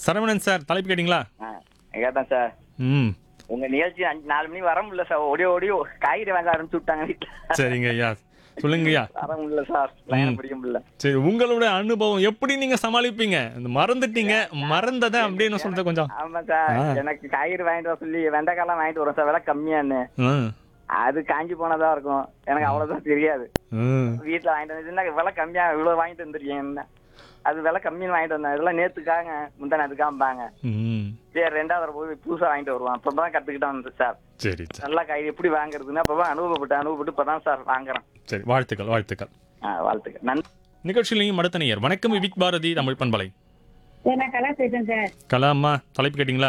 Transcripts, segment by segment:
Saravanan sir தலைப்பு கேட்டிங்களா ஆ கேட்டேன் சார் ம் உங்க நிகழ்ச்சி அஞ்சு நாலு மணி வர முடியல சார் ஓடி ஓடி காய்கறி வாங்க ஆரம்பிச்சு விட்டாங்க வீட்டுல சரிங்க ஐயா சொல்லுங்க ஐயா வர முடியல சார் லைன் பிடிக்க முடியல சரி உங்களோட அனுபவம் எப்படி நீங்க சமாளிப்பீங்க இந்த மறந்துட்டீங்க மறந்ததை அப்படின்னு சொல்றது கொஞ்சம் ஆமா சார் ஆ. எனக்கு காய்கறி வாங்கிட்டு வர சொல்லி வெண்டைக்காய்லாம் வாங்கிட்டு வரோம் சார் விலை கம்மியான்னு ம், அது காஞ்சி போனதா இருக்கும் எனக்கு அவ்வளவுதான் தெரியாது ம். வீட்டுல வாங்கிட்டு வந்துச்சுன்னா விலை கம்மியா இவ்வளவு வாங்கிட்டு வந்துருக்கீங்க அது விலை கம்மின்னு வாங்கிட்டு வந்தேன் இதெல்லாம் நேத்துக்காங்க முந்தானே அதுக்காம்பாங்க ம். சரி ரெண்டாவது தடவை போய் புதுசா வாங்கிட்டு வருவான் அப்பதான் கத்துக்கிட்டேன் வந்து சார் சரி சார் நல்லா காய்கறி எப்படி வாங்குறதுன்னு அப்பதான் அனுபவப்பட்டு அனுபவப்பட்டு இப்பதான் சார் வாங்குறேன் சரி வாழ்த்துக்கள் வாழ்த்துக்கள் ஆ, வாழ்த்துக்கள் நன்றி நிகழ்ச்சியிலையும் அடுத்த நேயர் வணக்கம் விவிக் பாரதி தமிழ் பண்பலை சார் நான் கலா பேசுறேன் சார் கலாமா தலைப்பு கேட்டிங்களா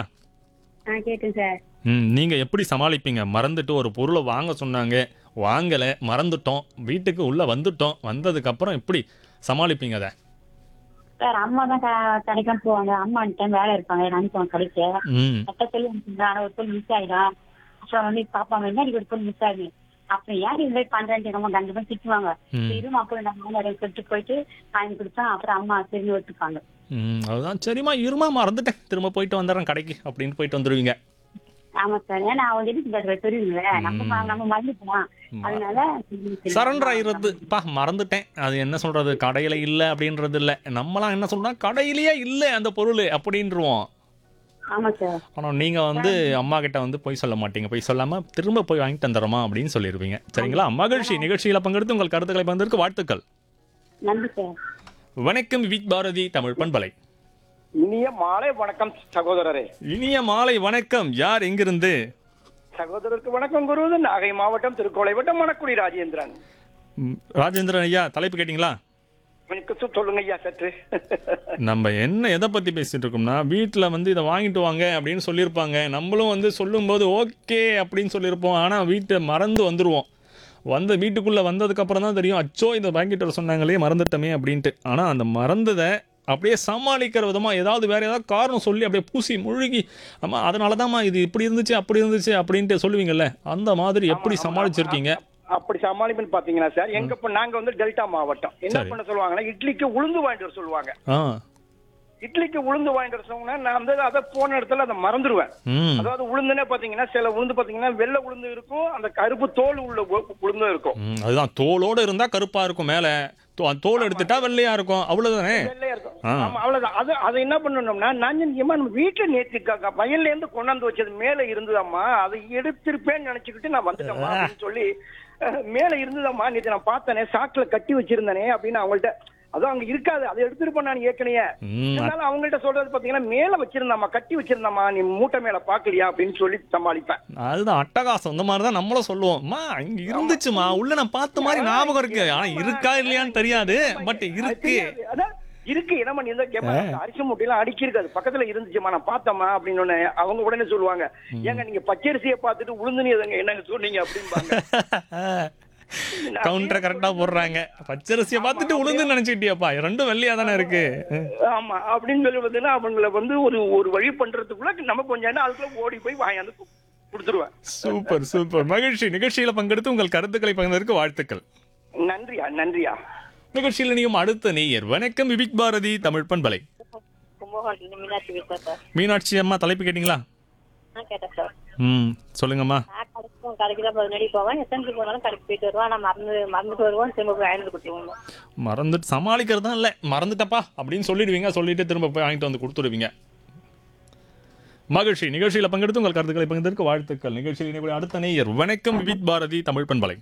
ஆ கேட்டேன் சார் ம் நீங்கள் எப்படி சமாளிப்பீங்க மறந்துட்டு ஒரு பொருளை வாங்க சொன்னாங்க வாங்கலை மறந்துட்டோம் வீட்டுக்கு உள்ளே வந்துட்டோம் வந்ததுக்கப்புறம் எப்படி சமாளிப்பீங்க அதை சார் அம்மா தான் க- கடைக்கெல்லாம் போவாங்க அம்மா டைம் வேலை இருப்பாங்க நான் அனுப்புவாங்க கடைக்கு ம் கட்ட சொல்லி அனுப்பிச்சுங்க ஆனால் ஒரு பொருள் மிஸ் ஆயிடும் அப்புறம் வந்து பாப்பாங்க என்ன ஒரு பொருள் மிஸ் ஆகுது அப்புறம் ஏன் இந்த மாதிரி பண்றேன்னு நம்ம கண்டிப்பா திட்டுவாங்க ம். திரும்ப அப்புறம் நம்ம மாமியார் சொல்லிட்டு போயிட்டு வாங்கி கொடுத்தா அப்புறம் அம்மா திரும்பி ஒத்துப்பாங்க ம் அதுதான் சரிம்மா இருமா மறந்துட்டேன் திரும்ப போயிட்டு வந்துடுறேன் கடைக்கு அப்படின்னு போயிட்டு வந்துடுவீங்க ஆமா சார் ஏன்னா அவங்க எதுக்கு பேசுற தெரியுங்களே நம்ம ம- நம்ம மறந்துப்போம் அதனால சரண்டர் ஆயிடுறது பா மறந்துட்டேன் அது என்ன சொல்றது கடையில இல்லை அப்படின்றது இல்லை நம்மளாம் என்ன சொல்றோம் கடையிலேயே இல்லை அந்த பொருள் அப்படின்றவோம் ஆமா சார் ஆனால் நீங்கள் வந்து அம்மா கிட்ட வந்து போய் சொல்ல மாட்டீங்க போய் சொல்லாமல் திரும்ப போய் வாங்கிட்டு வந்துடுறோமா அப்படின்னு சொல்லிடுவீங்க சரிங்களா மகிழ்ச்சி நிகழ்ச்சியில் பங்கெடுத்து உங்கள் கருத்துக்களை பகிர்ந்ததற்கு வாழ்த்துக்கள் நன்றி சார் வணக்கம் விக் பாரதி தமிழ் பண்பலை இனிய மாலை வணக்கம் சகோதரரே இனிய மாலை வணக்கம் யார் எங்கிருந்து சகோதரருக்கு வணக்கம் கூறுவது நாகை மாவட்டம் திருக்கோளை வட்டம் மணக்குடி ராஜேந்திரன் ம், ராஜேந்திரன் ஐயா தலைப்பு கேட்டிங்களா எனக்கு சொ- சொல்லுங்க ஐயா சற்று நம்ம என்ன எதை பற்றி பேசிட்டு இருக்கோம்னா வீட்டில் வந்து இதை வாங்கிட்டு வாங்க அப்படின்னு சொல்லியிருப்பாங்க நம்மளும் வந்து சொல்லும்போது ஓகே அப்படின்னு சொல்லியிருப்போம் ஆனால் வீட்டை மறந்து வந்துடுவோம் வந்து வீட்டுக்குள்ளே வந்ததுக்கப்புறம் தான் தெரியும் அச்சோ இதை வாங்கிட்டு வர சொன்னாங்களே மறந்துட்டோமே அப்படின்ட்டு ஆனால் அந்த மறந்ததை அப்படியே சமாளிக்கிற விதமாக ஏதாவது வேறு ஏதாவது காரணம் சொல்லி அப்படியே பூசி முழுகி அம்மா அதனால தான்மா இது இப்படி இருந்துச்சு அப்படி இருந்துச்சு அப்படின்ட்டு சொல்லுவீங்கல்ல அந்த மாதிரி எப்படி சமாளிச்சிருக்கீங்க அப்படி சமாளிப்புன்னு பாத்தீங்கன்னா சார் எங்க இப்ப நாங்க வந்து டெல்டா மாவட்டம் என்ன சரி. பண்ண சொல்லுவாங்கன்னா இட்லிக்கு உளுந்து வாங்கிட்டு வர சொல்லுவாங்க ஆ இட்லிக்கு உளுந்து வாங்கிட்டு வர சொன்னா நான் வந்து அதை போன இடத்துல அதை மறந்துடுவேன் ம் அதாவது உளுந்துனே பாத்தீங்கன்னா சில உளுந்து பாத்தீங்கன்னா வெள்ளை உளுந்து இருக்கும் அந்த கருப்பு தோல் உள்ள உ- உளுந்தும் இருக்கும் ம், அதுதான் தோலோட இருந்தா கருப்பா இருக்கும் மேல தோ- தோல் எடுத்துட்டா வெள்ளையா இருக்கும் அவ்வளவுதானே வெள்ளையா இருக்கும் ஆ. ஆமா அவ்வளவுதான் அது அதை என்ன பண்ணணும்னா நான் நிச்சயமா நம்ம வீட்டுல நேத்து க- க- வயல்ல இருந்து கொண்டாந்து வச்சது மேல இருந்ததம்மா அதை எடுத்திருப்பேன்னு நினைச்சுக்கிட்டு நான் வந்துட்டேம்மா அப்படின்னு சொல்லி அஹ், மேல இருந்ததம்மா நேத்து நான் பார்த்தனே சாக்குல கட்டி வச்சிருந்தனே அப்படின்னு அவங்கள்ட்ட அதுவும் அங்க இருக்காது அதை எடுத்திருப்பேன் நான் ஏற்கனவே ம், இருந்தாலும் அவங்கள்ட்ட சொல்றது பாத்தீங்கன்னா மேல வச்சிருந்தாம்மா கட்டி வச்சிருந்தாம்மா நீ மூட்டை மேல பாக்கலையா அப்படின்னு சொல்லி சமாளிப்பேன் அதுதான் அட்டகாசம் இந்த மாதிரி தான் நம்மளும் சொல்லுவோம் அம்மா இங்க இருந்துச்சுமா உள்ள நான் பார்த்த மாதிரி ஞாபகம் இருக்கு ஆனா இருக்கா இல்லையான்னு தெரியாது பட் இருக்கு தெரியாது. அதான் இருக்கு என்ன பண்ணி இருந்தா கேட்பாங்க அரிசி மூட்டையெல்லாம் அடுக்கிருக்காது பக்கத்துல இருந்துச்சுமா நான் பார்த்தம்மா அப்படின்னு உடனே அவங்க உடனே சொல்லுவாங்க ஏங்க நீங்க பச்சரிசியை பார்த்துட்டு உளுந்து எதுங்க என்னங்க சொன்னீங்க அப்படிம்பாங்க கவுண்டரை கரெக்டா போடுறாங்க பச்சரிசியை பார்த்துட்டு உளுந்து நினைச்சுக்கிட்டியாப்பா ரெண்டும் வெள்ளையா தானே இருக்கு ஆமா அப்படின்னு சொல்லி பார்த்தீங்கன்னா அவங்கள வந்து ஒரு ஒரு வழி பண்றதுக்குள்ள நம்ம கொஞ்சம் நேரம் அதுக்குள்ள ஓடி போய் வாங்கியாந்து கு- கொடுத்துருவேன் சூப்பர் சூப்பர் மகிழ்ச்சி நிகழ்ச்சியில பங்கெடுத்து உங்கள் கருத்துக்களை பகிர்ந்ததற்கு வாழ்த்துக்கள் நன்றியா நன்றியா நிகழ்ச்சியில் நீயும் அடுத்த நேயர் வணக்கம் விபிக் பாரதி தமிழ் பண்பலை கும்பகோணத்துல மீனாட்சி பேசுறேன் சார் மீனாட்சி அம்மா தலைப்பு கேட்டிங்களா நான் கேட்டேன் சார் ம் சொல்லுங்கம்மா நான் கடைக்கு கடைக்கு தான் முன்னாடி போவேன் எத்தனை போனாலும் கடைக்கு போயிட்டு வருவேன் நான் மறந்து மறந்துட்டு வருவோம் திரும்ப போய் வாங்கிட்டு கொடுத்துருவோம் மறந்துட்டு சமாளிக்கிறது தான் இல்லை மறந்துட்டப்பா அப்படின்னு சொல்லிடுவீங்க சொல்லிட்டு திரும்ப போய் வாங்கிட்டு வந்து கொடுத்துடுவீங்க மகிழ்ச்சி நிகழ்ச்சியில் பங்கெடுத்து உங்கள் கருத்துக்களை பகிர்ந்ததற்கு வாழ்த்துக்கள் நிகழ்ச்சியில் இணையக்கூடிய அடுத்த நேயர் வணக்கம் விபித் பாரதி தமிழ் பண்பலை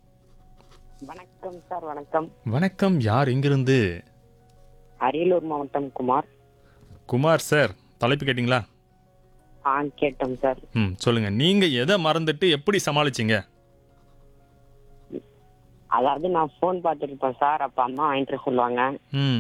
வணக்கம் சார் வணக்கம் வணக்கம் யார் எங்கிருந்து அரியலூர் மாவட்டம் குமார் குமார் சார் தலைப்பு கேட்டிங்களா ஆ கேட்டோம் சார் ம் சொல்லுங்க நீங்க எதை மறந்துட்டு எப்படி சமாளிச்சீங்க அதாவது நான் ஃபோன் பார்த்துட்டு இருப்பேன் சார் அப்ப அம்மா வாங்கிட்டு வர சொல்லுவாங்க ம்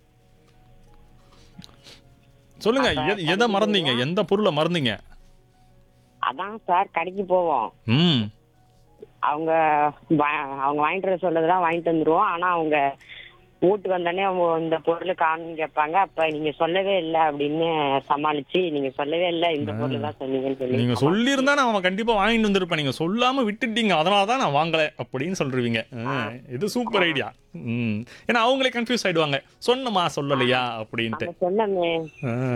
சொல்லுங்க எத- எதை மறந்தீங்க எந்த பொருளை மறந்தீங்க அதான் சார் கடைக்கு போவோம் ம் அவங்க வா- அவங்க வாங்கிட்டு வர சொல்லதெல்லாம் வாங்கிட்டு வந்துருவோம் ஆனா அவங்க வீட்டுக்கு வந்தோடனே அவங்க இந்த பொருள் காணுன்னு கேட்பாங்க அப்ப நீங்க சொல்லவே இல்லை அப்படின்னு சமாளிச்சு நீங்க சொல்லவே இல்லை இந்த பொருள் தான் சொன்னீங்கன்னு சொல்லி நீங்க சொல்லியிருந்தா நான் அவன் கண்டிப்பா வாங்கிட்டு வந்திருப்பேன் நீங்க சொல்லாம விட்டுட்டீங்க அதனால தான் நான் வாங்கல அப்படின்னு சொல்றீங்க ஆ, இது சூப்பர் ஐடியா ம் ஏன்னா அவங்களே கன்ஃபியூஸ் ஆயிடுவாங்க சொன்னமா சொல்லலையா அப்படின்ட்டு நம்ம சொன்னமே ஆ,